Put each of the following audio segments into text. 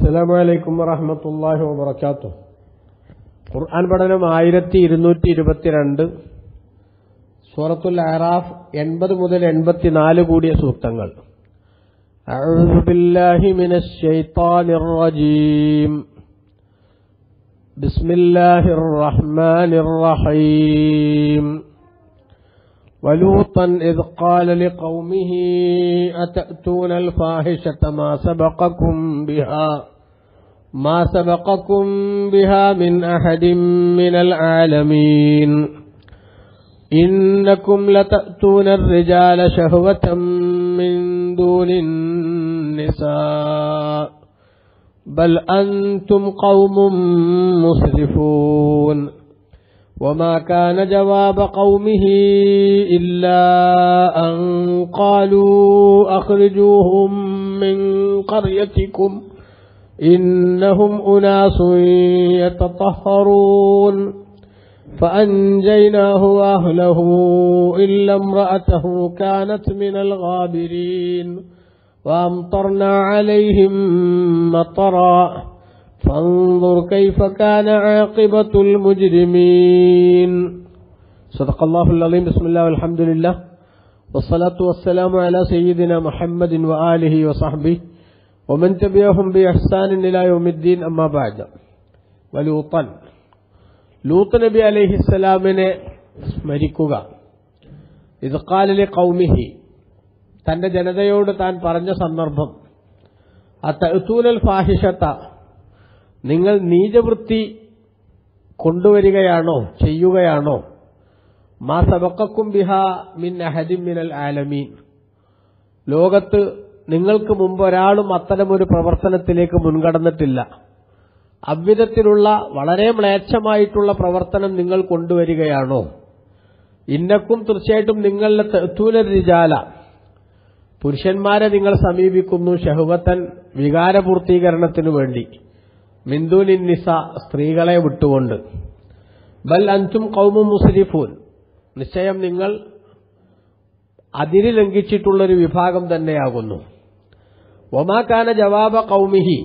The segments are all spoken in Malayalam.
അസ്സലാമു അലൈക്കും വറഹമത്തല്ലാഹി വബർക്കാത്തു ഖുർആൻ പഠനം ആയിരത്തി ഇരുന്നൂറ്റി ഇരുപത്തിരണ്ട് സൂറത്തുൽ അറാഫ് എൺപത് മുതൽ എൺപത്തിനാല് കൂടിയ സൂക്തങ്ങൾ أعوذ بالله من الشيطان الرجيم بسم الله الرحمن الرحيم ولوطا إذ قال لقومه أتأتون الفاحشة ما سبقكم بها ما سبقكم بها من أحد من العالمين إنكم لتأتون الرجال شهوة من دون النساء بل أنتم قوم مسرفون وما كان جواب قومه إلا أن قالوا أخرجوهم من قريتكم إنهم أناس يتطهرون فأنجيناه وأهله إلا امرأته كانت من الغابرين وأمطرنا عليهم مطرا فانظر كيف كان عاقبة المجرمين صدق الله العظيم بسم الله والحمد لله والصلاة والسلام على سيدنا محمد وآله وصحبه ومن تبعهم بإحسان إلى يوم الدين أما بعد ولوطا ലൂത്ത് നബി അലഹിസ്സലാമിനെ സ്മരിക്കുക ഇത് കാലിലെ കൗമിഹി തന്റെ ജനതയോട് താൻ പറഞ്ഞ സന്ദർഭം ആ തൂലൽ ഫാഹിഷത്ത നിങ്ങൾ നീചവൃത്തി കൊണ്ടുവരികയാണോ ചെയ്യുകയാണോ മാ സബക്കും ബിഹ മിൻ അഹദിൻ മിനൽ ആലമീൻ ലോകത്ത് നിങ്ങൾക്ക് മുമ്പ് ഒരാളും അത്തരമൊരു പ്രവർത്തനത്തിലേക്ക് മുൻകടന്നിട്ടില്ല അவ்விധത്തിലുള്ള വളരെ മ്ലേച്ഛമായിട്ടുള്ള പ്രവർത്തനം നിങ്ങൾ കൊണ്ടുവരികയാണോ ഇന്നക്കും തീർച്ചയായിട്ടും നിങ്ങളുടെ തെത്തൂല റിജാല പുരുഷന്മാരെ നിങ്ങൾ സമീപിക്കുന്നു ഷഹുവത്തൻ വികാരപൂർത്തീകരണത്തിനു വേണ്ടി മിന്ദുലിൻ നിസ സ്ത്രീകളെ വിട്ടുകൊണ്ട് ബൽ അൻതും കൗമും മുസ്ലിഫൂൻ നിശ്ചയം നിങ്ങൾ അതിരി ലംഘിച്ചിട്ടുള്ളൊരു വിഭാഗം തന്നെയാകുന്നു ഒമാക്കാന ജവാബ കൗമിഹി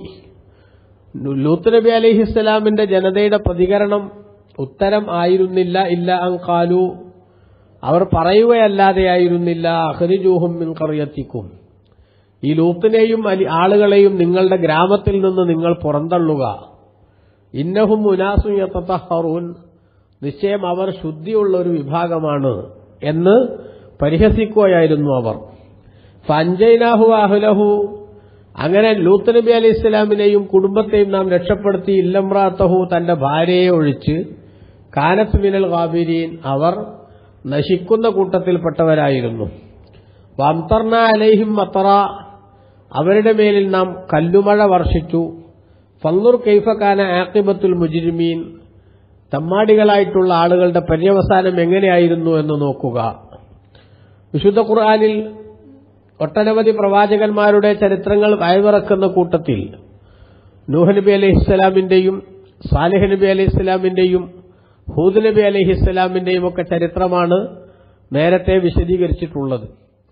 ലൂത്ത് നബി അലിഹിസ്സലാമിന്റെ ജനതയുടെ പ്രതികരണം ഉത്തരം ആയിരുന്നില്ല ഇല്ല അങ്കാലു അവർ പറയുകയല്ലാതെയായിരുന്നില്ല അഹരിജൂഹും മിൻ കറിയത്തിക്കും ഈ ലൂത്തിനെയും ആളുകളെയും നിങ്ങളുടെ ഗ്രാമത്തിൽ നിന്ന് നിങ്ങൾ പുറന്തള്ളുക ഇന്നഹും ഉനാസും യത്തഹറൂൻ നിശ്ചയം അവർ ശുദ്ധിയുള്ള ഒരു വിഭാഗമാണ് എന്ന് പരിഹസിക്കുകയായിരുന്നു അവർ ഫഞ്ചൈനാഹു അഹുലഹു അങ്ങനെ ലൂത്ത് നബി അലി ഇസ്ലാമിനെയും കുടുംബത്തെയും നാം രക്ഷപ്പെടുത്തി ഇല്ലംറാത്തഹു തന്റെ ഭാര്യയെ ഒഴിച്ച് കാനത്ത് മിനൽ ഗാബിരീൻ അവർ നശിക്കുന്ന കൂട്ടത്തിൽപ്പെട്ടവരായിരുന്നു വംതർന അലൈഹിം മത്തറ അവരുടെ മേലിൽ നാം കല്ലുമഴ വർഷിച്ചു ഫന്നൂർ കൈഫക്കാന ആക്കിബത്തുൽ മുജിരിമീൻ തമ്മാടികളായിട്ടുള്ള ആളുകളുടെ പര്യവസാനം എങ്ങനെയായിരുന്നു എന്ന് നോക്കുക വിശുദ്ധ ഖുർആാനിൽ ഒട്ടനവധി പ്രവാചകന്മാരുടെ ചരിത്രങ്ങൾ അയവിറക്കുന്ന കൂട്ടത്തിൽ നൂഹ് നബി അലൈഹി ഇസ്ലാമിന്റെയും സാലിഹ് നബി അലൈഹി ഇസ്ലാമിന്റെയും ഹൂദ് നബി അലൈഹി ഇസ്ലാമിന്റെയും ഒക്കെ ചരിത്രമാണ് നേരത്തെ വിശദീകരിച്ചിട്ടുള്ളത്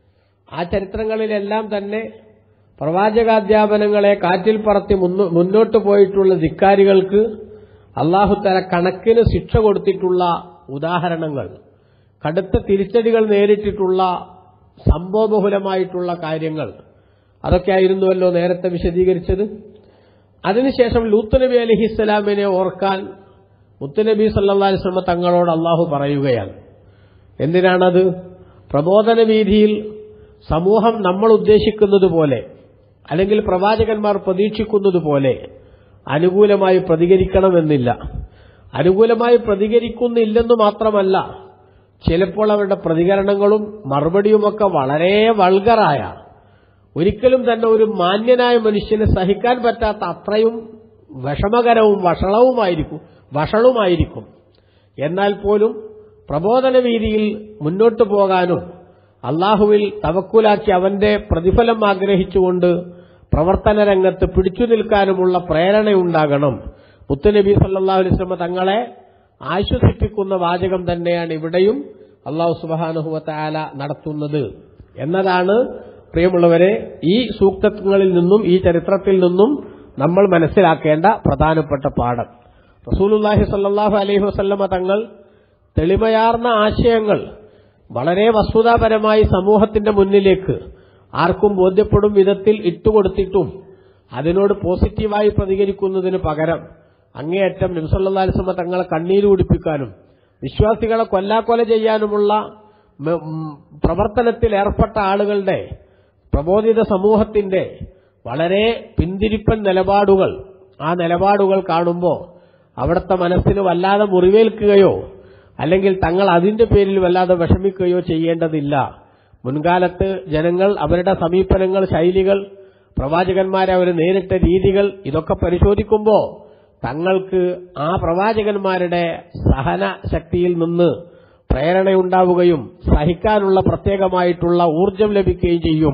ആ ചരിത്രങ്ങളിലെല്ലാം തന്നെ പ്രവാചകാധ്യാപനങ്ങളെ കാറ്റിൽ പറത്തി മുന്നോട്ട് പോയിട്ടുള്ള ധിക്കാരികൾക്ക് അള്ളാഹുത്തല കണക്കിന് ശിക്ഷ കൊടുത്തിട്ടുള്ള ഉദാഹരണങ്ങൾ കടുത്ത തിരിച്ചടികൾ നേരിട്ടിട്ടുള്ള സംഭവബഹുലമായിട്ടുള്ള കാര്യങ്ങൾ അതൊക്കെയായിരുന്നുവല്ലോ നേരത്തെ വിശദീകരിച്ചത് അതിനുശേഷം ലൂത്ത് നബി അലഹിസ്സലാമിനെ ഓർക്കാൻ മുത്തുനബി സല്ലാ അലിസ്ലമ തങ്ങളോട് അള്ളാഹു പറയുകയാണ് എന്തിനാണത് പ്രബോധന വീതിയിൽ സമൂഹം നമ്മൾ ഉദ്ദേശിക്കുന്നത് പോലെ അല്ലെങ്കിൽ പ്രവാചകന്മാർ പ്രതീക്ഷിക്കുന്നത് പോലെ അനുകൂലമായി പ്രതികരിക്കണമെന്നില്ല അനുകൂലമായി പ്രതികരിക്കുന്നില്ലെന്നു മാത്രമല്ല ചിലപ്പോൾ അവരുടെ പ്രതികരണങ്ങളും മറുപടിയുമൊക്കെ വളരെ വൾഗറായ ഒരിക്കലും തന്നെ ഒരു മാന്യനായ മനുഷ്യന് സഹിക്കാൻ പറ്റാത്ത അത്രയും വിഷമകരവും വഷളവുമായിരിക്കും വഷളുമായിരിക്കും എന്നാൽ പോലും പ്രബോധന രീതിയിൽ മുന്നോട്ടു പോകാനും അള്ളാഹുവിൽ തവക്കുലാക്കി അവന്റെ പ്രതിഫലം ആഗ്രഹിച്ചുകൊണ്ട് പ്രവർത്തന രംഗത്ത് പിടിച്ചു നിൽക്കാനുമുള്ള പ്രേരണയുണ്ടാകണം മുത്തുനബി സല്ലാ അലിസ്ലമ തങ്ങളെ ആശ്വസിപ്പിക്കുന്ന വാചകം തന്നെയാണ് ഇവിടെയും അള്ളാഹു സുബാനുഹുവത്ത ആല നടത്തുന്നത് എന്നതാണ് പ്രിയമുള്ളവരെ ഈ സൂക്തങ്ങളിൽ നിന്നും ഈ ചരിത്രത്തിൽ നിന്നും നമ്മൾ മനസ്സിലാക്കേണ്ട പ്രധാനപ്പെട്ട പാഠം റസൂലുല്ലാഹി സല്ലാഹു അലൈഹി വസല്ലമ തങ്ങൾ തെളിമയാർന്ന ആശയങ്ങൾ വളരെ വസ്തുതാപരമായി സമൂഹത്തിന്റെ മുന്നിലേക്ക് ആർക്കും ബോധ്യപ്പെടും വിധത്തിൽ ഇട്ടുകൊടുത്തിട്ടും അതിനോട് പോസിറ്റീവായി പ്രതികരിക്കുന്നതിന് പകരം അങ്ങേയറ്റം നബിസല്ലാസ്മ തങ്ങളെ കണ്ണീര് കുടിപ്പിക്കാനും വിശ്വാസികളെ കൊല്ലാക്കൊല ചെയ്യാനുമുള്ള മ- ഉം പ്രവർത്തനത്തിൽ ഏർപ്പെട്ട ആളുകളുടെ പ്രബോധിത സമൂഹത്തിന്റെ വളരെ പിന്തിരിപ്പൻ നിലപാടുകൾ ആ നിലപാടുകൾ കാണുമ്പോൾ അവിടുത്തെ മനസ്സിന് വല്ലാതെ മുറിവേൽക്കുകയോ അല്ലെങ്കിൽ തങ്ങൾ അതിന്റെ പേരിൽ വല്ലാതെ വിഷമിക്കുകയോ ചെയ്യേണ്ടതില്ല മുൻകാലത്ത് ജനങ്ങൾ അവരുടെ സമീപനങ്ങൾ ശൈലികൾ പ്രവാചകന്മാരെ അവർ നേരിട്ട രീതികൾ ഇതൊക്കെ പരിശോധിക്കുമ്പോൾ തങ്ങൾക്ക് ആ പ്രവാചകന്മാരുടെ സഹന ശക്തിയിൽ നിന്ന് പ്രേരണയുണ്ടാവുകയും സഹിക്കാനുള്ള പ്രത്യേകമായിട്ടുള്ള ഊർജം ലഭിക്കുകയും ചെയ്യും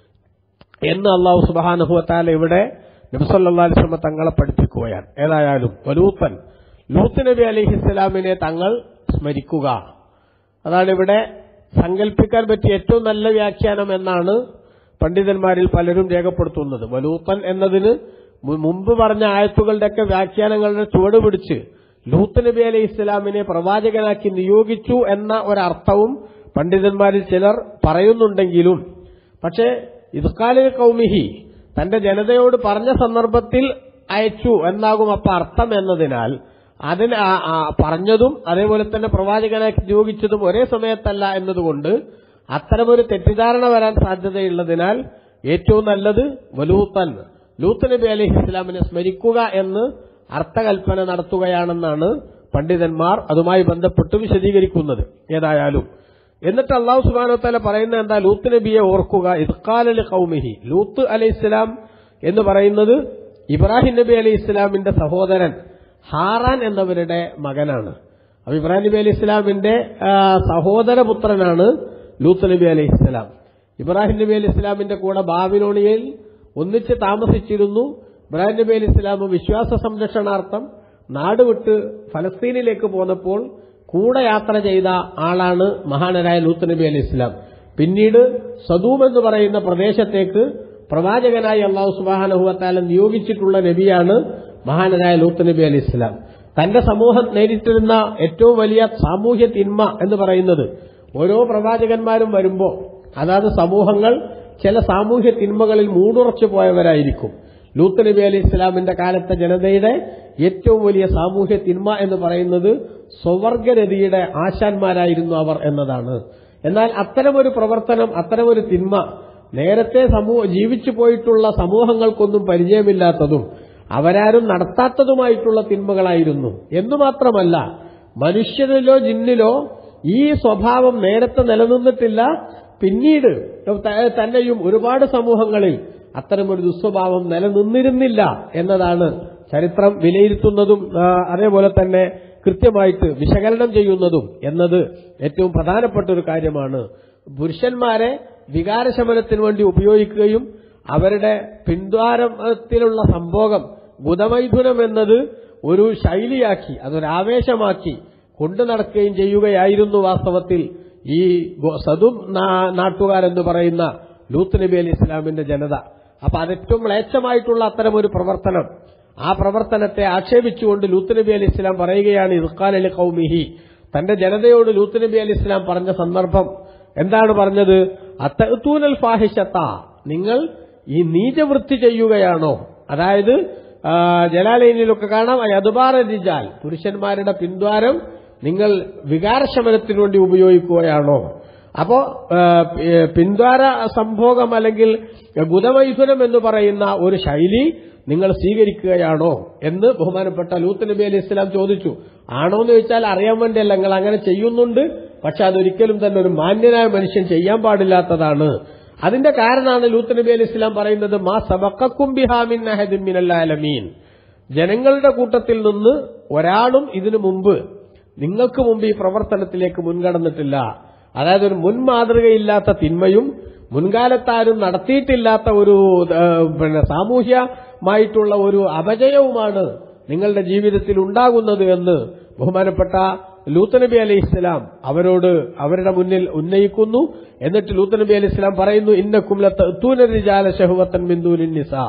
എന്ന് അള്ളാഹു സുബാനുഭവത്താൽ ഇവിടെ നബ്സല്ലാസ്ലമ തങ്ങളെ പഠിപ്പിക്കുകയാണ് ഏതായാലും വലൂത്തൻ ലൂത്ത് നബി അലൈഹി ഇസ്ലാമിനെ തങ്ങൾ സ്മരിക്കുക അതാണ് ഇവിടെ സങ്കല്പിക്കാൻ പറ്റിയ ഏറ്റവും നല്ല വ്യാഖ്യാനം എന്നാണ് പണ്ഡിതന്മാരിൽ പലരും രേഖപ്പെടുത്തുന്നത് വലൂത്തൻ എന്നതിന് മു- മുമ്പ് പറഞ്ഞ ആയത്തുകളുടെയൊക്കെ വ്യാഖ്യാനങ്ങളുടെ ചുവട് പിടിച്ച് ലൂത്ത് നബി അലൈഹി ഇസ്ലാമിനെ പ്രവാചകനാക്കി നിയോഗിച്ചു എന്ന ഒരർത്ഥവും പണ്ഡിതന്മാരിൽ ചിലർ പറയുന്നുണ്ടെങ്കിലും പക്ഷേ ഇതുക്കാലിൽ കൗമിഹി തന്റെ ജനതയോട് പറഞ്ഞ സന്ദർഭത്തിൽ അയച്ചു എന്നാകും അപ്പൊ അർത്ഥം എന്നതിനാൽ അതിന് ആ- ആ പറഞ്ഞതും അതേപോലെ തന്നെ പ്രവാചകനായി നിയോഗിച്ചതും ഒരേ സമയത്തല്ല എന്നതുകൊണ്ട് അത്തരമൊരു തെറ്റിദ്ധാരണ വരാൻ സാധ്യതയുള്ളതിനാൽ ഏറ്റവും നല്ലത് വലൂത്തൻ ലൂത്ത് നബി അലൈഹി ഇസ്ലാമിനെ സ്മരിക്കുക എന്ന് അർത്ഥകൽപ്പന നടത്തുകയാണെന്നാണ് പണ്ഡിതന്മാർ അതുമായി ബന്ധപ്പെട്ട് വിശദീകരിക്കുന്നത് ഏതായാലും എന്നിട്ട് അള്ളാഹു സുബാനോ തല പറയുന്നത് എന്താ ലൂത്ത് നബിയെ ഓർക്കുക ഇദ്ഖാലി കൗമിഹി ലൂത്ത് അലൈഹി ഇസ്ലാം എന്ന് പറയുന്നത് ഇബ്രാഹിം നബി അലൈഹി ഇസ്ലാമിന്റെ സഹോദരൻ ഹാറാൻ എന്നവരുടെ മകനാണ് അപ്പൊ ഇബ്രാഹിം നബി അലൈഹി ഇസ്ലാമിന്റെ ആ, സഹോദരപുത്രനാണ് ലൂത്ത് നബി അലൈഹി ഇസ്ലാം ഇബ്രാഹിം നബി അലൈഹി ഇസ്ലാമിന്റെ കൂടെ ബാബിലോണിയയിൽ ഒന്നിച്ച് താമസിച്ചിരുന്നു ഇബ്രാഹിം നബി അലൈഹി ഇസ്ലാം വിശ്വാസ സംരക്ഷണാർത്ഥം നാടുവിട്ട് ഫലസ്തീനിലേക്ക് പോന്നപ്പോൾ കൂടെ യാത്ര ചെയ്ത ആളാണ് മഹാനരായ ലൂത്ത് നബി അലൈഹി ഇസ്ലാം പിന്നീട് സദൂം എന്ന് പറയുന്ന പ്രദേശത്തേക്ക് പ്രവാചകനായി അള്ളാഹു സുബാനഹുവത്താല നിയോഗിച്ചിട്ടുള്ള നബിയാണ് മഹാനരായ ലൂത്ത് നബി അലൈഹി ഇസ്ലാം തന്റെ സമൂഹം നേരിട്ടിരുന്ന ഏറ്റവും വലിയ സാമൂഹ്യ തിന്മ എന്ന് പറയുന്നത് ഓരോ പ്രവാചകന്മാരും വരുമ്പോൾ അതാത് സമൂഹങ്ങൾ ചില സാമൂഹ്യ തിന്മകളിൽ മൂടുറച്ചു പോയവരായിരിക്കും ലൂത്ത് നബി അലൈഹി ഇസ്ലാമിന്റെ കാലത്തെ ജനതയുടെ ഏറ്റവും വലിയ സാമൂഹ്യ തിന്മ എന്ന് പറയുന്നത് സ്വവർഗരതിയുടെ ആശാന്മാരായിരുന്നു അവർ എന്നതാണ് എന്നാൽ അത്തരമൊരു പ്രവർത്തനം അത്തരമൊരു തിന്മ നേരത്തെ സമൂഹ ജീവിച്ചു പോയിട്ടുള്ള സമൂഹങ്ങൾക്കൊന്നും പരിചയമില്ലാത്തതും അവരാരും നടത്താത്തതുമായിട്ടുള്ള തിന്മകളായിരുന്നു എന്നു മാത്രമല്ല മനുഷ്യരിലോ ജിന്നിലോ ഈ സ്വഭാവം നേരത്തെ നിലനിന്നിട്ടില്ല പിന്നീട് ത- തന്നെയും ഒരുപാട് സമൂഹങ്ങളിൽ അത്തരമൊരു ദുസ്വഭാവം നിലനിന്നിരുന്നില്ല എന്നതാണ് ചരിത്രം വിലയിരുത്തുന്നതും ആ, അതേപോലെ തന്നെ കൃത്യമായിട്ട് വിശകലനം ചെയ്യുന്നതും എന്നത് ഏറ്റവും പ്രധാനപ്പെട്ട ഒരു കാര്യമാണ് പുരുഷന്മാരെ വികാരശമനത്തിന് വേണ്ടി ഉപയോഗിക്കുകയും അവരുടെ പിന്തുവാരത്തിലുള്ള സംഭോഗം ഗുദമൈഥുനം എന്നത് ഒരു ശൈലിയാക്കി അതൊരു ആവേശമാക്കി കൊണ്ടു നടക്കുകയും ചെയ്യുകയായിരുന്നു വാസ്തവത്തിൽ ഈ ഗോ- സദും നാ- നാട്ടുകാരെന്ന് പറയുന്ന ലൂത്ത് നബി അലി ഇസ്ലാമിന്റെ ജനത അപ്പൊ അതേറ്റവും മ്ലേച്ഛമായിട്ടുള്ള അത്തരമൊരു പ്രവർത്തനം ആ പ്രവർത്തനത്തെ ആക്ഷേപിച്ചുകൊണ്ട് ലൂത്ത് നബി അലി ഇസ്ലാം പറയുകയാണ് ഇർഖാൻ അലി കൗമിഹി തന്റെ ജനതയോട് ലൂത്ത് നബി അലി ഇസ്ലാം പറഞ്ഞ സന്ദർഭം എന്താണ് പറഞ്ഞത് അത്തൂനൽ ഫാഹിഷത്ത നിങ്ങൾ ഈ നീചവൃത്തി ചെയ്യുകയാണോ അതായത് ആ, ജലാലയനിലൊക്കെ കാണാം അതുബാറ റിജാൽ പുരുഷന്മാരുടെ പിന്ദ്വാരം നിങ്ങൾ വികാരശമനത്തിനു വേണ്ടി ഉപയോഗിക്കുകയാണോ അപ്പോ ആ, പി- പിന്ദ്വാര സംഭോഗം അല്ലെങ്കിൽ ഗുദമൈഥുനം എന്ന് പറയുന്ന ഒരു ശൈലി നിങ്ങൾ സ്വീകരിക്കുകയാണോ എന്ന് ബഹുമാനപ്പെട്ട ലൂത്ത് നബി അലി ഇസ്ലാം ചോദിച്ചു ആണോ എന്ന് ചോദിച്ചാൽ അറിയാൻ വേണ്ടിയല്ല നിങ്ങൾ അങ്ങനെ ചെയ്യുന്നുണ്ട് പക്ഷെ അതൊരിക്കലും തന്നെ ഒരു മാന്യനായ മനുഷ്യൻ ചെയ്യാൻ പാടില്ലാത്തതാണ് അതിന്റെ കാരണമാണ് ലൂത്ത് നബി അലി ഇസ്ലാം പറയുന്നത് മാ സബക്കും ബിഹാമിൻ അഹദിൻ മിനൽ ആലമീൻ ജനങ്ങളുടെ കൂട്ടത്തിൽ നിന്ന് ഒരാളും ഇതിനു മുമ്പ് നിങ്ങൾക്ക് മുമ്പ് ഈ പ്രവർത്തനത്തിലേക്ക് മുൻകടന്നിട്ടില്ല അതായത് ഒരു മുൻ മാതൃകയില്ലാത്ത തിന്മയും മുൻകാലത്താരും നടത്തിയിട്ടില്ലാത്ത ഒരു ആ, പിന്നെ സാമൂഹ്യമായിട്ടുള്ള ഒരു അപജയവുമാണ് നിങ്ങളുടെ ജീവിതത്തിൽ ഉണ്ടാകുന്നത് എന്ന് ബഹുമാനപ്പെട്ട ലൂത്ത് നബി അലൈഹി ഇസ്ലാം അവരോട് അവരുടെ മുന്നിൽ ഉന്നയിക്കുന്നു എന്നിട്ട് ലൂത്ത് നബി അലൈഹി ഇസ്ലാം പറയുന്നു ഇന്നക്കും ലത്തൂന റിജാല ഷഹുവത്തൻ ബിന്ദൂലിൻ നിസ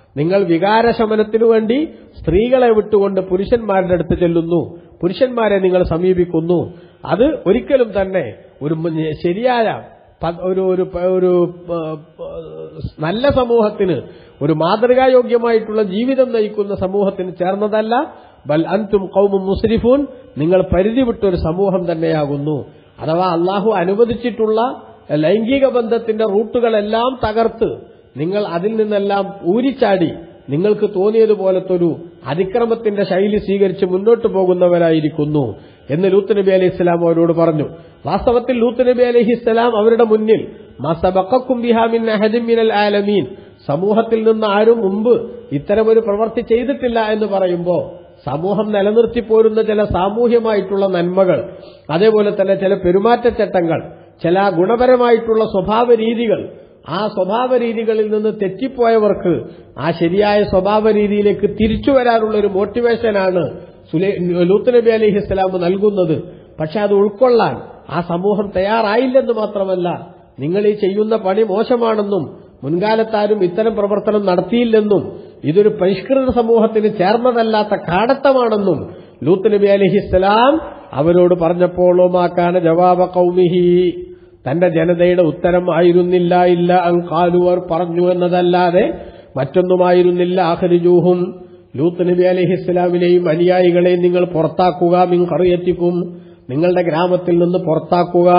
നിങ്ങൾ വികാരശമനത്തിനു വേണ്ടി സ്ത്രീകളെ വിട്ടുകൊണ്ട് പുരുഷന്മാരുടെ അടുത്ത് ചെല്ലുന്നു പുരുഷന്മാരെ നിങ്ങൾ സമീപിക്കുന്നു അത് ഒരിക്കലും തന്നെ ഒരു മ- ശരിയായ പ- ഒരു ഒരു പ- ഒരു പ- പ- നല്ല സമൂഹത്തിന് ഒരു മാതൃകായോഗ്യമായിട്ടുള്ള ജീവിതം നയിക്കുന്ന സമൂഹത്തിന് ചേർന്നതല്ല ബൽ അൻതും കൗമും മുസ്രിഫൂൻ നിങ്ങൾ പരിധി വിട്ടൊരു സമൂഹം തന്നെയാകുന്നു അഥവാ അള്ളാഹു അനുവദിച്ചിട്ടുള്ള ലൈംഗിക ബന്ധത്തിന്റെ റൂട്ടുകളെല്ലാം തകർത്ത് നിങ്ങൾ അതിൽ നിന്നെല്ലാം ഊരിച്ചാടി നിങ്ങൾക്ക് തോന്നിയതുപോലത്തെ ഒരു അതിക്രമത്തിന്റെ ശൈലി സ്വീകരിച്ച് മുന്നോട്ട് പോകുന്നവരായിരിക്കുന്നു എന്ന് ലൂത്ത് നബി അലൈഹി ഇസ്ലാം അവരോട് പറഞ്ഞു വാസ്തവത്തിൽ ലൂത്ത് നബി അലൈഹി ഇസ്ലാം അവരുടെ മുന്നിൽ മസബക്കും ബിഹാമിൻ അഹദിൻ മിനൽ ആലമീൻ സമൂഹത്തിൽ നിന്ന് ആരും മുമ്പ് ഇത്തരമൊരു പ്രവൃത്തി ചെയ്തിട്ടില്ല എന്ന് പറയുമ്പോൾ സമൂഹം നിലനിർത്തി പോരുന്ന ചില സാമൂഹ്യമായിട്ടുള്ള നന്മകൾ അതേപോലെ തന്നെ ചില പെരുമാറ്റച്ചട്ടങ്ങൾ ചില ഗുണപരമായിട്ടുള്ള സ്വഭാവ രീതികൾ ആ സ്വഭാവ രീതികളിൽ നിന്ന് തെറ്റിപ്പോയവർക്ക് ആ ശരിയായ സ്വഭാവ രീതിയിലേക്ക് തിരിച്ചു വരാനുള്ള ഒരു മോട്ടിവേഷനാണ് സുലൈ ലൂത്ത് നബി അലൈഹി ഇസ്ലാം നൽകുന്നത് പക്ഷെ അത് ഉൾക്കൊള്ളാൻ ആ സമൂഹം തയ്യാറായില്ലെന്ന് മാത്രമല്ല നിങ്ങൾ ഈ ചെയ്യുന്ന പണി മോശമാണെന്നും മുൻകാലത്താരും ഇത്തരം പ്രവർത്തനം നടത്തിയില്ലെന്നും ഇതൊരു പരിഷ്കൃത സമൂഹത്തിന് ചേർന്നതല്ലാത്ത കാടത്തമാണെന്നും ലൂത്ത് നബി അലഹിസ്സലാം അവരോട് പറഞ്ഞപ്പോളുമാക്കാന ജവാബ കൗമിഹി തന്റെ ജനതയുടെ ഉത്തരം ആയിരുന്നില്ല ഇല്ല അങ്കാലു അവർ പറഞ്ഞു എന്നതല്ലാതെ മറ്റൊന്നുമായിരുന്നില്ല ആഹരിജൂഹും ലൂത്ത് നബി അലഹിസ്സലാമിനെയും അനുയായികളെയും നിങ്ങൾ പുറത്താക്കുക മിൻ കറിയറ്റിക്കും നിങ്ങളുടെ ഗ്രാമത്തിൽ നിന്ന് പുറത്താക്കുക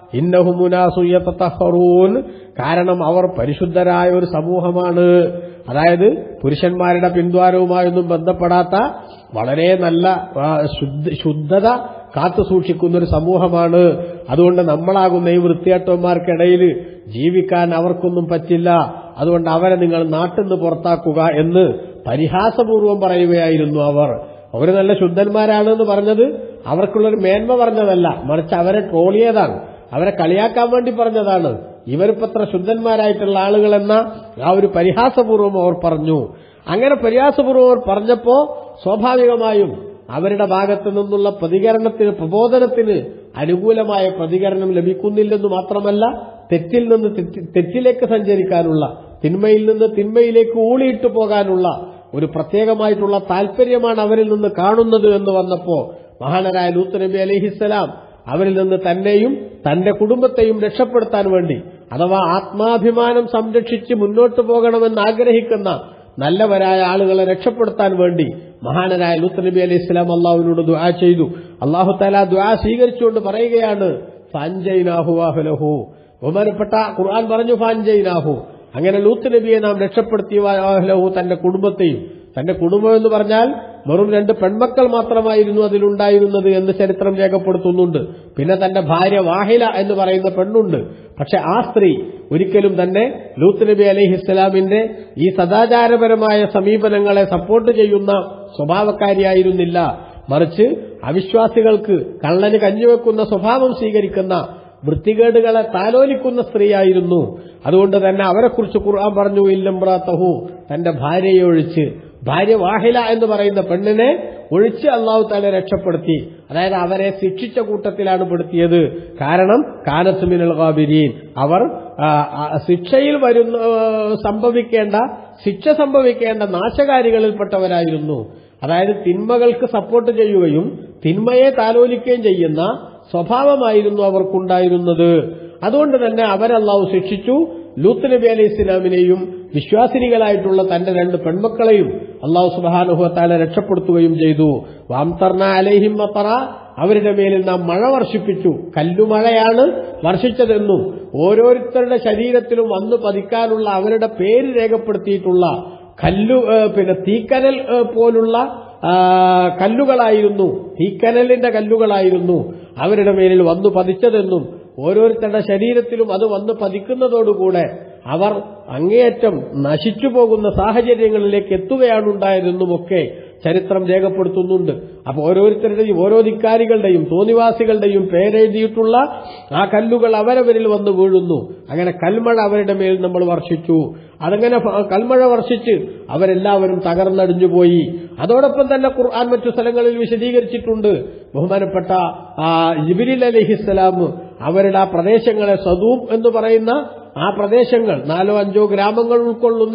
ഇന്നഹുമുനാസുയത്തഹറൂൻ കാരണം അവർ പരിശുദ്ധരായ ഒരു സമൂഹമാണ് അതായത് പുരുഷന്മാരുടെ പിന്ദ്വാരവുമായൊന്നും ബന്ധപ്പെടാത്ത വളരെ നല്ല ആ, ശുദ്ധ- ശുദ്ധത കാത്തു സൂക്ഷിക്കുന്ന ഒരു സമൂഹമാണ് അതുകൊണ്ട് നമ്മളാകുന്ന ഈ വൃത്തികെട്ടന്മാർക്കിടയിൽ ജീവിക്കാൻ അവർക്കൊന്നും പറ്റില്ല അതുകൊണ്ട് അവരെ നിങ്ങൾ നാട്ടിൽ നിന്ന് പുറത്താക്കുക എന്ന് പരിഹാസപൂർവം പറയുകയായിരുന്നു അവർ അവർ നല്ല ശുദ്ധന്മാരാണെന്ന് പറഞ്ഞത് അവർക്കുള്ളൊരു മേന്മ പറഞ്ഞതല്ല മറിച്ച് അവരെ ട്രോളിയതാണ് അവരെ കളിയാക്കാൻ വേണ്ടി പറഞ്ഞതാണ് ഇവരിപ്പത്ര ശുദ്ധന്മാരായിട്ടുള്ള ആളുകളെന്ന ആ ഒരു പരിഹാസപൂർവ്വം അവർ പറഞ്ഞു അങ്ങനെ പരിഹാസപൂർവ്വം അവർ പറഞ്ഞപ്പോ സ്വാഭാവികമായും അവരുടെ ഭാഗത്തു നിന്നുള്ള പ്രതികരണത്തിന് പ്രബോധനത്തിന് അനുകൂലമായ പ്രതികരണം ലഭിക്കുന്നില്ലെന്ന് മാത്രമല്ല തെറ്റിൽ നിന്ന് തെറ്റി- തെറ്റിലേക്ക് സഞ്ചരിക്കാനുള്ള തിന്മയിൽ നിന്ന് തിന്മയിലേക്ക് ഊളിയിട്ടു പോകാനുള്ള ഒരു പ്രത്യേകമായിട്ടുള്ള താല്പര്യമാണ് അവരിൽ നിന്ന് കാണുന്നത് എന്ന് വന്നപ്പോ മഹാനരായ ലൂത്ത് നബി അലഹിസ്സലാം അവരിൽ നിന്ന് തന്നെയും തന്റെ കുടുംബത്തെയും രക്ഷപ്പെടുത്താൻ വേണ്ടി അഥവാ ആത്മാഭിമാനം സംരക്ഷിച്ച് മുന്നോട്ട് പോകണമെന്ന് ആഗ്രഹിക്കുന്ന നല്ലവരായ ആളുകളെ രക്ഷപ്പെടുത്താൻ വേണ്ടി മഹാനരായ ലൂത്ത് നബി അലൈഹി ഇസ്ലാം അള്ളാഹുവിനോട് ദുആ ചെയ്തു അള്ളാഹു താല ദുആ സ്വീകരിച്ചുകൊണ്ട് പറയുകയാണ് ഫാൻജൈനാഹു വാഹുലഹു ബഹുമാനപ്പെട്ട ഖുർആൻ പറഞ്ഞു ഫാൻജൈനാഹു അങ്ങനെ ലൂത്ത് നബിയെ നാം രക്ഷപ്പെടുത്തി വാഹുലഹു തന്റെ കുടുംബത്തെയും തന്റെ കുടുംബം എന്ന് പറഞ്ഞാൽ വെറും രണ്ട് പെൺമക്കൾ മാത്രമായിരുന്നു അതിലുണ്ടായിരുന്നത് എന്ന് ചരിത്രം രേഖപ്പെടുത്തുന്നുണ്ട് പിന്നെ തന്റെ ഭാര്യ വാഹില എന്ന് പറയുന്ന പെണ്ണുണ്ട് പക്ഷെ ആ സ്ത്രീ ഒരിക്കലും തന്നെ ലൂത്ത് നബി അലൈഹി ഇസ്ലാമിന്റെ ഈ സദാചാരപരമായ സമീപനങ്ങളെ സപ്പോർട്ട് ചെയ്യുന്ന സ്വഭാവക്കാരിയായിരുന്നില്ല മറിച്ച് അവിശ്വാസികൾക്ക് കള്ളന് കഞ്ഞുവെക്കുന്ന സ്വഭാവം സ്വീകരിക്കുന്ന വൃത്തികേടുകളെ താലോലിക്കുന്ന സ്ത്രീയായിരുന്നു അതുകൊണ്ട് തന്നെ അവരെക്കുറിച്ച് ഖുർആൻ പറഞ്ഞു ഇല്ലംബ്രാത്തഹു തന്റെ ഭാര്യയെ ഒഴിച്ച് ഭാര്യ വാഹില എന്ന് പറയുന്ന പെണ്ണിനെ ഒഴിച്ച് അള്ളാഹു താല രക്ഷപ്പെടുത്തി അതായത് അവരെ ശിക്ഷിച്ച കൂട്ടത്തിലാണ് പെടുത്തിയത് കാരണം കാനത്ത് മിനൽ ഗാബിരീൻ അവർ ആ, ആ, ശിക്ഷയിൽ വരുന്ന ആ, സംഭവിക്കേണ്ട ശിക്ഷ സംഭവിക്കേണ്ട നാശകാരികളിൽപ്പെട്ടവരായിരുന്നു അതായത് തിന്മകൾക്ക് സപ്പോർട്ട് ചെയ്യുകയും തിന്മയെ താലോലിക്കുകയും ചെയ്യുന്ന സ്വഭാവമായിരുന്നു അവർക്കുണ്ടായിരുന്നത് അതുകൊണ്ട് തന്നെ അവരല്ലാഹു ശിക്ഷിച്ചു ലൂത്ത് നബി അലൈഹി ഇസ്ലാമിനെയും വിശ്വാസിനികളായിട്ടുള്ള തന്റെ രണ്ട് പെൺമക്കളെയും അള്ളാഹു സുബാനുഹത്താലെ രക്ഷപ്പെടുത്തുകയും ചെയ്തു വാംതർണ അലൈഹിം മത്തറ അവരുടെ മേലിൽ നാം മഴ വർഷിപ്പിച്ചു കല്ലുമഴയാണ് വർഷിച്ചതെന്നും ഓരോരുത്തരുടെ ശരീരത്തിലും വന്നു പതിക്കാനുള്ള അവരുടെ പേര് രേഖപ്പെടുത്തിയിട്ടുള്ള കല്ലു ഏ, പിന്നെ തീക്കനൽ ഏ, പോലുള്ള ആ, കല്ലുകളായിരുന്നു തീക്കനലിന്റെ കല്ലുകളായിരുന്നു അവരുടെ മേലിൽ വന്നു പതിച്ചതെന്നും ഓരോരുത്തരുടെ ശരീരത്തിലും അത് വന്ന് പതിക്കുന്നതോടുകൂടെ അവർ അങ്ങേയറ്റം നശിച്ചു പോകുന്ന സാഹചര്യങ്ങളിലേക്ക് എത്തുകയാണുണ്ടായതെന്നുമൊക്കെ ചരിത്രം രേഖപ്പെടുത്തുന്നുണ്ട് അപ്പൊ ഓരോരുത്തരുടെയും ഓരോ ധിക്കാരികളുടെയും തോന്നിവാസികളുടെയും പേരെഴുതിയിട്ടുള്ള ആ കല്ലുകൾ അവരവരിൽ വന്ന് വീഴുന്നു അങ്ങനെ കൽമഴ അവരുടെ മേൽ നമ്മൾ വർഷിച്ചു അതങ്ങനെ ഫ- കൽമഴ വർഷിച്ച് അവരെല്ലാവരും തകർന്നടിഞ്ഞുപോയി അതോടൊപ്പം തന്നെ ഖുർആൻ മറ്റു സ്ഥലങ്ങളിൽ വിശദീകരിച്ചിട്ടുണ്ട് ബഹുമാനപ്പെട്ട ആ ജിബിരിൽ അലഹിസ്സലാം അവരുടെ ആ പ്രദേശങ്ങളെ സദൂം എന്ന് പറയുന്ന ആ പ്രദേശങ്ങൾ നാലോ അഞ്ചോ ഗ്രാമങ്ങൾ ഉൾക്കൊള്ളുന്ന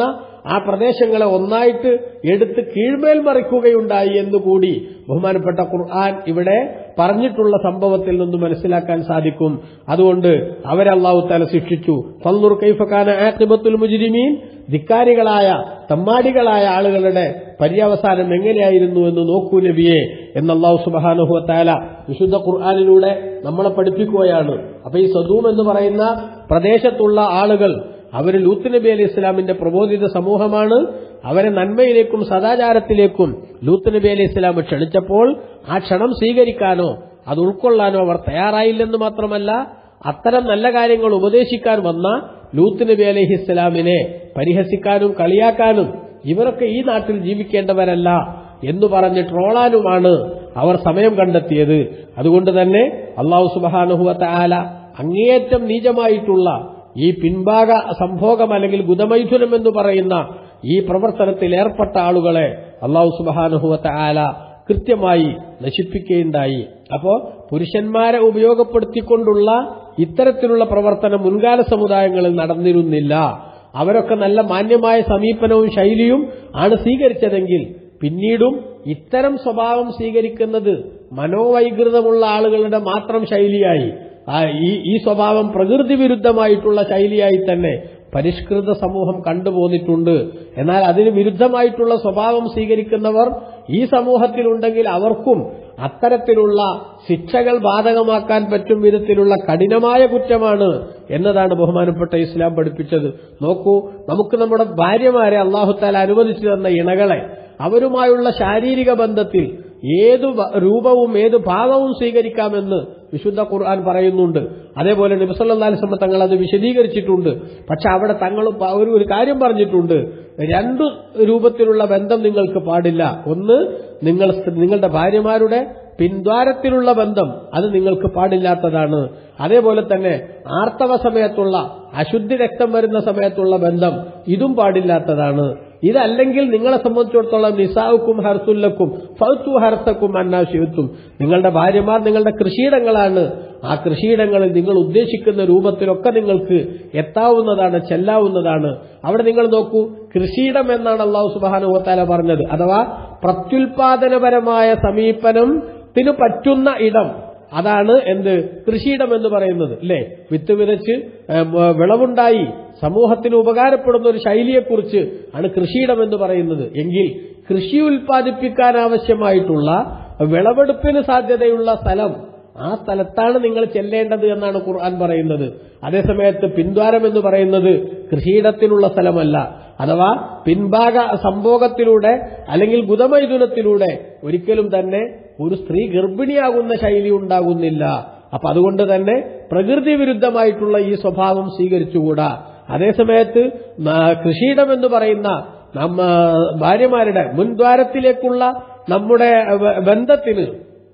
ആ പ്രദേശങ്ങളെ ഒന്നായിട്ട് എടുത്ത് കീഴ്മേൽ മറിക്കുകയുണ്ടായി എന്നുകൂടി ബഹുമാനപ്പെട്ട ഖുർആൻ ഇവിടെ പറഞ്ഞിട്ടുള്ള സംഭവത്തിൽ നിന്ന് മനസ്സിലാക്കാൻ സാധിക്കും അതുകൊണ്ട് അവരെ അള്ളാഹു താല ശിക്ഷിച്ചു ഫൽനുർ കൈഫക്കാന ആഖിബത്തുൽ മുജ്രിമീൻ ധിക്കാരികളായ തമ്മാടികളായ ആളുകളുടെ പര്യവസാനം എങ്ങനെയായിരുന്നു എന്ന് നോക്കൂ നബിയെ എന്ന് അള്ളാഹു സുബാനുഹു താല വിശുദ്ധ ഖുർആാനിലൂടെ നമ്മളെ പഠിപ്പിക്കുകയാണ് അപ്പൊ ഈ സദൂം എന്ന് പറയുന്ന പ്രദേശത്തുള്ള ആളുകൾ അവർ ലൂത്ത് നബി അലി ഇസ്ലാമിന്റെ പ്രബോധിത സമൂഹമാണ് അവരെ നന്മയിലേക്കും സദാചാരത്തിലേക്കും ലൂത്ത് നബി അലി ഇസ്ലാം ക്ഷണിച്ചപ്പോൾ ആ ക്ഷണം സ്വീകരിക്കാനോ അത് ഉൾക്കൊള്ളാനോ അവർ തയ്യാറായില്ലെന്ന് മാത്രമല്ല അത്തരം നല്ല കാര്യങ്ങൾ ഉപദേശിക്കാൻ വന്ന ലൂത്ത് നബി അലഹി ഇസ്ലാമിനെ പരിഹസിക്കാനും കളിയാക്കാനും ഇവരൊക്കെ ഈ നാട്ടിൽ ജീവിക്കേണ്ടവരല്ല എന്ന് പറഞ്ഞ് ട്രോളാനുമാണ് അവർ സമയം കണ്ടെത്തിയത് അതുകൊണ്ട് തന്നെ അള്ളാഹു സുബാനുഹുവത്ത ആല അങ്ങേയറ്റം നീചമായിട്ടുള്ള ഈ പിൻഭാഗ സംഭോഗം അല്ലെങ്കിൽ ഗുദമൈഥുനം എന്ന് പറയുന്ന ഈ പ്രവർത്തനത്തിൽ ഏർപ്പെട്ട ആളുകളെ അള്ളാഹു സുബാനുഹുവത്ത ആല കൃത്യമായി നശിപ്പിക്കുകയുണ്ടായി അപ്പോ പുരുഷന്മാരെ ഉപയോഗപ്പെടുത്തിക്കൊണ്ടുള്ള ഇത്തരത്തിലുള്ള പ്രവർത്തനം മുൻകാല സമുദായങ്ങളിൽ നടന്നിരുന്നില്ല അവരൊക്കെ നല്ല മാന്യമായ സമീപനവും ശൈലിയും ആണ് സ്വീകരിച്ചതെങ്കിൽ പിന്നീടും ഇത്തരം സ്വഭാവം സ്വീകരിക്കുന്നത് മനോവൈകൃതമുള്ള ആളുകളുടെ മാത്രം ശൈലിയായി ആ ഈ ഈ സ്വഭാവം പ്രകൃതി വിരുദ്ധമായിട്ടുള്ള ശൈലിയായി തന്നെ പരിഷ്കൃത സമൂഹം കണ്ടുപോന്നിട്ടുണ്ട് എന്നാൽ അതിന് വിരുദ്ധമായിട്ടുള്ള സ്വഭാവം സ്വീകരിക്കുന്നവർ ഈ സമൂഹത്തിലുണ്ടെങ്കിൽ അവർക്കും അത്തരത്തിലുള്ള ശിക്ഷകൾ ബാധകമാക്കാൻ പറ്റും വിധത്തിലുള്ള കഠിനമായ കുറ്റമാണ് എന്നതാണ് ബഹുമാനപ്പെട്ട ഇസ്ലാം പഠിപ്പിച്ചത് നോക്കൂ നമുക്ക് നമ്മുടെ ഭാര്യമാരെ അള്ളാഹുത്താല അനുവദിച്ചു തന്ന ഇണകളെ അവരുമായുള്ള ശാരീരിക ബന്ധത്തിൽ ഏതു വ- രൂപവും ഏത് ഭാവവും സ്വീകരിക്കാമെന്ന് വിശുദ്ധ ഖുർആൻ പറയുന്നുണ്ട് അതേപോലെ നബിസല്ലാസ്ലമ തങ്ങൾ അത് വിശദീകരിച്ചിട്ടുണ്ട് പക്ഷെ അവിടെ തങ്ങൾ പ- ഒരു ഒരു കാര്യം പറഞ്ഞിട്ടുണ്ട് രണ്ടു രൂപത്തിലുള്ള ബന്ധം നിങ്ങൾക്ക് പാടില്ല ഒന്ന് നിങ്ങൾ സ്ത്രീ- നിങ്ങളുടെ ഭാര്യമാരുടെ പിൻദ്വാരത്തിലുള്ള ബന്ധം അത് നിങ്ങൾക്ക് പാടില്ലാത്തതാണ് അതേപോലെ തന്നെ ആർത്തവ സമയത്തുള്ള അശുദ്ധി രക്തം വരുന്ന സമയത്തുള്ള ബന്ധം ഇതും പാടില്ലാത്തതാണ് ഇതല്ലെങ്കിൽ നിങ്ങളെ സംബന്ധിച്ചിടത്തോളം നിസാവുക്കും ഹർസുല്ലക്കും ഫൗത്തു ഹർസക്കും അന്നാശിവത്തും നിങ്ങളുടെ ഭാര്യമാർ നിങ്ങളുടെ കൃഷിയിടങ്ങളാണ് ആ കൃഷിയിടങ്ങളിൽ നിങ്ങൾ ഉദ്ദേശിക്കുന്ന രൂപത്തിലൊക്കെ നിങ്ങൾക്ക് എത്താവുന്നതാണ് ചെല്ലാവുന്നതാണ് അവിടെ നിങ്ങൾ നോക്കൂ കൃഷിയിടം എന്നാണ് അള്ളാഹു സുബാനുഹത്താല പറഞ്ഞത് അഥവാ പ്രത്യുൽപാദനപരമായ സമീപനത്തിന് പറ്റുന്ന ഇടം അതാണ് എന്ത് കൃഷിയിടം എന്ന് പറയുന്നത് അല്ലേ വിത്ത് വിതച്ച് ഏ, മ- വിളവുണ്ടായി സമൂഹത്തിന് ഉപകാരപ്പെടുന്ന ഒരു ശൈലിയെക്കുറിച്ച് ആണ് കൃഷിയിടം എന്ന് പറയുന്നത് എങ്കിൽ കൃഷി ഉൽപ്പാദിപ്പിക്കാൻ ആവശ്യമായിട്ടുള്ള വിളവെടുപ്പിന് സാധ്യതയുള്ള സ്ഥലം ആ സ്ഥലത്താണ് നിങ്ങൾ ചെല്ലേണ്ടത് എന്നാണ് ഖുർആൻ പറയുന്നത് അതേസമയത്ത് പിൻദ്വാരം എന്ന് പറയുന്നത് കൃഷിയിടത്തിനുള്ള സ്ഥലമല്ല അഥവാ പിൻഭാഗ സംഭോഗത്തിലൂടെ അല്ലെങ്കിൽ ഗുദമൈഥുനത്തിലൂടെ ഒരിക്കലും തന്നെ ഒരു സ്ത്രീ ഗർഭിണിയാകുന്ന ശൈലി ഉണ്ടാകുന്നില്ല അപ്പൊ അതുകൊണ്ട് തന്നെ പ്രകൃതി വിരുദ്ധമായിട്ടുള്ള ഈ സ്വഭാവം സ്വീകരിച്ചുകൂടാ അതേസമയത്ത് ന- കൃഷിയിടം എന്ന് പറയുന്ന നമ്മ ഭാര്യമാരുടെ മുൻദ്വാരത്തിലേക്കുള്ള നമ്മുടെ ബ- ബന്ധത്തിന്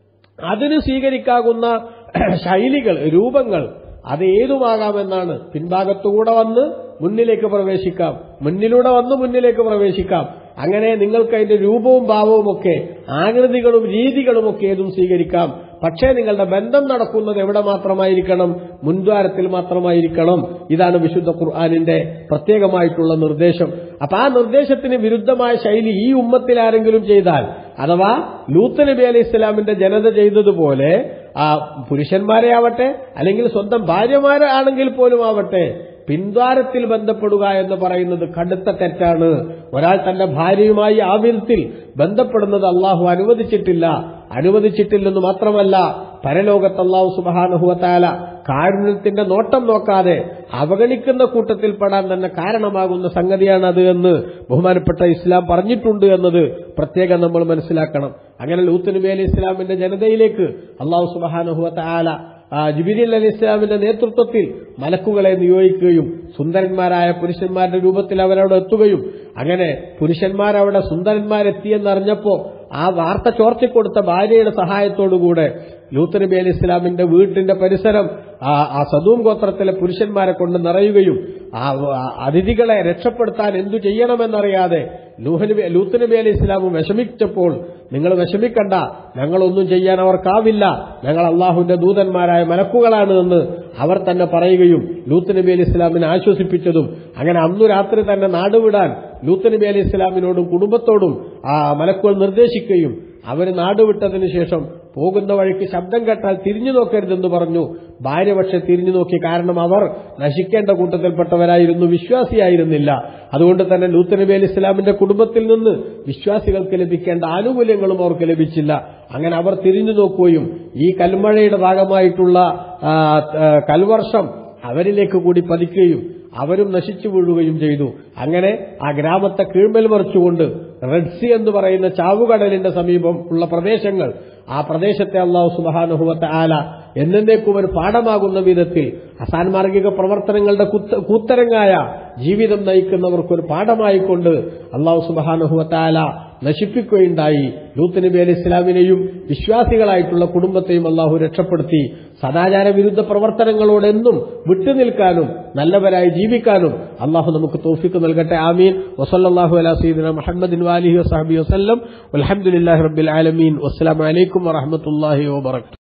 അതിന് സ്വീകരിക്കാകുന്ന ശൈലികൾ രൂപങ്ങൾ അത് ഏതുമാകാമെന്നാണ് പിൻഭാഗത്തുകൂടെ വന്ന് മുന്നിലേക്ക് പ്രവേശിക്കാം മുന്നിലൂടെ വന്ന് മുന്നിലേക്ക് പ്രവേശിക്കാം അങ്ങനെ നിങ്ങൾക്ക് അതിന്റെ രൂപവും ഭാവവും ഒക്കെ ആകൃതികളും രീതികളും ഒക്കെ ഏതും സ്വീകരിക്കാം പക്ഷേ നിങ്ങളുടെ ബന്ധം നടക്കുന്നത് എവിടെ മാത്രമായിരിക്കണം മുൻദ്വാരത്തിൽ മാത്രമായിരിക്കണം ഇതാണ് വിശുദ്ധ ഖുർആാനിന്റെ പ്രത്യേകമായിട്ടുള്ള നിർദ്ദേശം അപ്പൊ ആ നിർദ്ദേശത്തിന് വിരുദ്ധമായ ശൈലി ഈ ഉമ്മത്തിൽ ആരെങ്കിലും ചെയ്താൽ അഥവാ ലൂത്ത് നബി അലൈഹി ഇസ്ലാമിന്റെ ജനത ചെയ്തതുപോലെ ആ പുരുഷന്മാരെ ആവട്ടെ അല്ലെങ്കിൽ സ്വന്തം ഭാര്യമാരെ ആണെങ്കിൽ പോലും ആവട്ടെ പിൻദ്വാരത്തിൽ ബന്ധപ്പെടുക എന്ന് പറയുന്നത് കടുത്ത തെറ്റാണ് ഒരാൾ തന്റെ ഭാര്യയുമായി ആ വിധത്തിൽ ബന്ധപ്പെടുന്നത് അള്ളാഹു അനുവദിച്ചിട്ടില്ല അനുവദിച്ചിട്ടില്ലെന്ന് മാത്രമല്ല പരലോകത്ത് അള്ളാഹു സുബാനുഹുവത്താല കാരുണ്യത്തിന്റെ നോട്ടം നോക്കാതെ അവഗണിക്കുന്ന കൂട്ടത്തിൽപ്പെടാൻ തന്നെ കാരണമാകുന്ന സംഗതിയാണ് അത് എന്ന് ബഹുമാനപ്പെട്ട ഇസ്ലാം പറഞ്ഞിട്ടുണ്ട് എന്നത് പ്രത്യേകം നമ്മൾ മനസ്സിലാക്കണം അങ്ങനെ ലൂത്ത് നബി അലി ഇസ്ലാമിന്റെ ജനതയിലേക്ക് അള്ളാഹു സുബാനുഹുവത്താല ജിബിരിൽ അലി ഇസ്ലാമിന്റെ നേതൃത്വത്തിൽ മലക്കുകളെ നിയോഗിക്കുകയും സുന്ദരന്മാരായ പുരുഷന്മാരുടെ രൂപത്തിൽ അവരവിടെ എത്തുകയും അങ്ങനെ പുരുഷന്മാരവിടെ സുന്ദരന്മാരെത്തിയെന്നറിഞ്ഞപ്പോ ആ വാർത്ത ചോർത്തിക്കൊടുത്ത ഭാര്യയുടെ സഹായത്തോടുകൂടെ ലൂത്ത് നബി അലി ഇസ്ലാമിന്റെ വീട്ടിന്റെ പരിസരം ആ ആ സദൂം ഗോത്രത്തിലെ പുരുഷന്മാരെ കൊണ്ട് നിറയുകയും ആ ആ അതിഥികളെ രക്ഷപ്പെടുത്താൻ എന്തു ചെയ്യണമെന്നറിയാതെ ലൂഹനബി ലൂത്ത് നബി അലി ഇസ്ലാമും വിഷമിച്ചപ്പോൾ നിങ്ങൾ വിഷമിക്കണ്ട ഞങ്ങളൊന്നും ചെയ്യാൻ അവർക്കാവില്ല ഞങ്ങൾ അള്ളാഹുവിന്റെ ദൂതന്മാരായ മലക്കുകളാണ് എന്ന് അവർ തന്നെ പറയുകയും ലൂത്ത് നബി അലി ഇസ്ലാമിനെ ആശ്വസിപ്പിച്ചതും അങ്ങനെ അന്നു രാത്രി തന്നെ നാടുവിടാൻ ലൂത്ത് നബി അലി ഇസ്ലാമിനോടും കുടുംബത്തോടും ആ മലക്കുകൾ നിർദ്ദേശിക്കുകയും അവർ നാടുവിട്ടതിനു ശേഷം പോകുന്ന വഴിക്ക് ശബ്ദം കേട്ടാൽ തിരിഞ്ഞു നോക്കരുതെന്ന് പറഞ്ഞു ഭാര്യ പക്ഷെ തിരിഞ്ഞു നോക്കി കാരണം അവർ നശിക്കേണ്ട കൂട്ടത്തിൽപ്പെട്ടവരായിരുന്നു വിശ്വാസിയായിരുന്നില്ല അതുകൊണ്ട് തന്നെ ലൂത്ത് നബി അലി ഇസ്ലാമിന്റെ കുടുംബത്തിൽ നിന്ന് വിശ്വാസികൾക്ക് ലഭിക്കേണ്ട ആനുകൂല്യങ്ങളും അവർക്ക് ലഭിച്ചില്ല അങ്ങനെ അവർ തിരിഞ്ഞു നോക്കുകയും ഈ കൽമഴയുടെ ഭാഗമായിട്ടുള്ള ആ, ആ, കൽവർഷം അവരിലേക്ക് കൂടി പതിക്കുകയും അവരും നശിച്ചു വീഴുകയും ചെയ്തു അങ്ങനെ ആ ഗ്രാമത്തെ കീഴ്മേൽ മറിച്ചുകൊണ്ട് റെഡ് സി എന്ന് പറയുന്ന ചാവുകടലിന്റെ സമീപം ഉള്ള പ്രദേശങ്ങൾ ആ പ്രദേശത്തെ അള്ളാഹു സുബാനുഹുവത്തെ ആല എന്നേക്കും ഒരു പാഠമാകുന്ന വിധത്തിൽ അസാൻമാർഗിക പ്രവർത്തനങ്ങളുടെ കുത്ത- കൂത്തരങ്ങായ ജീവിതം നയിക്കുന്നവർക്കൊരു പാഠമായിക്കൊണ്ട് അള്ളാഹു സുബാനുഹുവത്തെ ആല നശിപ്പിക്കുകയുണ്ടായി ലൂത്ത് നബി അലി ഇസ്ലാമിനെയും വിശ്വാസികളായിട്ടുള്ള കുടുംബത്തെയും അള്ളാഹു രക്ഷപ്പെടുത്തി സദാചാര വിരുദ്ധ പ്രവർത്തനങ്ങളോടെന്നും വിട്ടുനിൽക്കാനും നല്ലവരായി ജീവിക്കാനും അള്ളാഹു നമുക്ക് തോഫിക്ക് നൽകട്ടെ ആമീൻ വസല്ലാഹു അലാ സീദന മുഹമ്മദിൻ വാലിഹി വസാഹബി വസ്ലം അലഹമുല്ലാഹി റബ്ബിൽ ആലമീൻ വസ്സലാമലൈക്കും വറഹമത്തല്ലാഹി വാബർക്കാത്തു